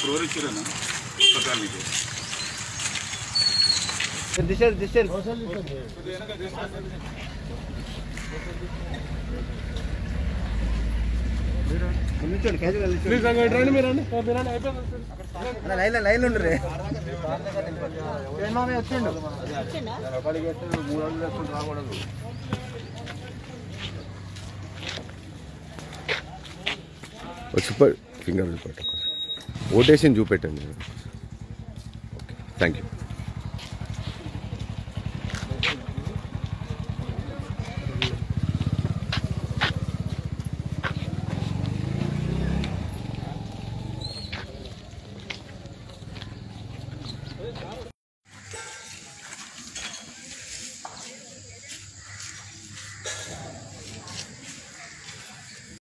ఇప్పుడు ఎవరు ఇచ్చారన్న పథకాలు నీకు దిశ దిశ నిల్చోండి క్యాజువల్ లైన్ లైన్ ఉండరు మామయ్య వచ్చిండు వచ్చి ఫింగర్ పట్టుకోండి ఓటేసి చూపెట్టండి ఓకే థ్యాంక్ యూ